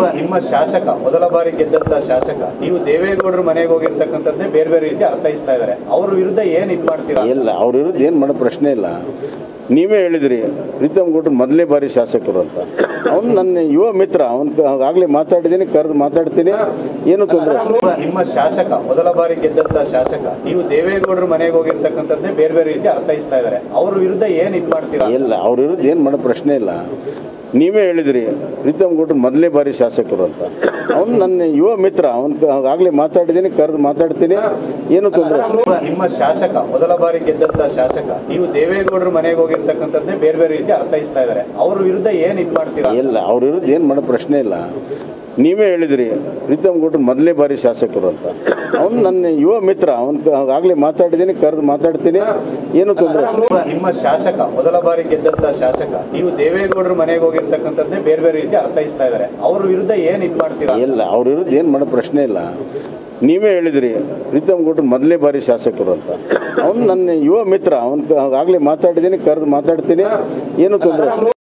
ನಿಮ್ಮ ಶಾಸಕ ಮೊದಲ ಬಾರಿ ಗೆದ್ದಂತ ಶಾಸಕ ನೀವು ದೇವೇಗೌಡರ ಮನೆಗೆ ಹೋಗಿರ್ತಕ್ಕಂಥದ್ದೇ ಬೇರೆ ಬೇರೆ ರೀತಿ ಅರ್ಥೈಸ್ತಾ ಇದಾರೆ ಅವ್ರ ವಿರುದ್ಧ ಏನ್ ಇದ್ ಮಾಡ್ತೀರಾ ಇಲ್ಲ ಅವ್ರ ವಿರುದ್ಧ ಏನು ಮಾಡೋ ಪ್ರಶ್ನೆ ಇಲ್ಲ ನೀವೇ ಹೇಳಿದ್ರಿ ಪ್ರೀತಮ್ ಗೌಡ್ರು ಮೊದಲನೇ ಬಾರಿ ಶಾಸಕರು ಅಂತ ಅವ್ನು ನನ್ನ ಯುವ ಮಿತ್ರ ಅವ್ನು ಆಗಲೇ ಮಾತಾಡಿದ್ದೀನಿ ಕರೆದು ಮಾತಾಡ್ತೀನಿ ಏನು ತೊಂದರೆ ನಿಮ್ಮ ಶಾಸಕ ಮೊದಲ ಬಾರಿ ಗೆದ್ದಂತ ಶಾಸಕ ನೀವು ದೇವೇಗೌಡರ ಮನೆಗೆ ಹೋಗಿರ್ತಕ್ಕಂಥದ್ದೇ ಬೇರೆ ಬೇರೆ ರೀತಿ ಅರ್ಥೈಸ್ತಾ ಇದಾರೆ ಅವ್ರ ವಿರುದ್ಧ ಏನ್ ಇದ್ ಮಾಡ್ತೀರಾ ಇಲ್ಲ ಅವ್ರ ವಿರುದ್ಧ ಏನು ಮಾಡೋ ಪ್ರಶ್ನೆ ಇಲ್ಲ ನೀವೇ ಹೇಳಿದ್ರಿ ಪ್ರೀತಮ್ ಗೌಡ್ರು ಮೊದಲನೇ ಬಾರಿ ಶಾಸಕರು ಅಂತ ಅವ್ನು ನನ್ನ ಯುವ ಮಿತ್ರ ಅವ್ನು ಆಗಲೇ ಮಾತಾಡಿದ್ದೀನಿ ಕರೆದು ಮಾತಾಡ್ತೀನಿ ಏನು ತೊಂದರೆ ನಿಮ್ಮ ಶಾಸಕ ಮೊದಲ ಬಾರಿ ಗೆದ್ದಂತ ಶಾಸಕ ನೀವು ದೇವೇಗೌಡರ ಮನೆಗೆ ಹೋಗಿರ್ತಕ್ಕಂಥದ್ದೇ ಬೇರೆ ಬೇರೆ ರೀತಿ ಅರ್ಥೈಸ್ತಾ ಇದಾರೆ ಅವ್ರ ವಿರುದ್ಧ ಏನ್ ಇದ್ ಮಾಡ್ತೀರಾ ಇಲ್ಲ ಅವ್ರ ವಿರುದ್ಧ ಏನು ಮಾಡೋ ಪ್ರಶ್ನೆ ಇಲ್ಲ ನೀವೇ ಹೇಳಿದ್ರಿ ಪ್ರೀತಮ್ ಗೌಡ್ರು ಮೊದಲನೇ ಬಾರಿ ಶಾಸಕರು ಅಂತ ಅವ್ನು ನನ್ನ ಯುವ ಮಿತ್ರ ಅವ್ನು ಆಗಲೇ ಮಾತಾಡಿದ್ದೀನಿ ಕರೆದು ಮಾತಾಡ್ತೀನಿ ಏನು ತೊಂದರೆ ನಿಮ್ಮ ಶಾಸಕ ಮೊದಲ ಬಾರಿ ಗೆದ್ದಂತ ಶಾಸಕ ನೀವು ದೇವೇಗೌಡರ ಮನೆಗೆ ಹೋಗಿರ್ತಕ್ಕಂಥದ್ದೇ ಬೇರೆ ಬೇರೆ ರೀತಿ ಅರ್ಥೈಸ್ತಾ ಇದಾರೆ ಅವ್ರ ವಿರುದ್ಧ ಏನ್ ಇದ್ ಮಾಡ್ತೀರಾ ಇಲ್ಲ ಅವ್ರ ವಿರುದ್ಧ ಏನು ಮಾಡೋ ಪ್ರಶ್ನೆ ಇಲ್ಲ ನೀವೇ ಹೇಳಿದ್ರಿ ಪ್ರೀತಮ್ ಗೌಡ್ರು ಮೊದಲನೇ ಬಾರಿ ಶಾಸಕರು ಅಂತ ಅವ್ನು ನನ್ನ ಯುವ ಮಿತ್ರ ಅವ್ನು ಆಗಲೇ ಮಾತಾಡಿದ್ದೀನಿ ಕರೆದು ಮಾತಾಡ್ತೀನಿ ಏನು ತೊಂದರೆ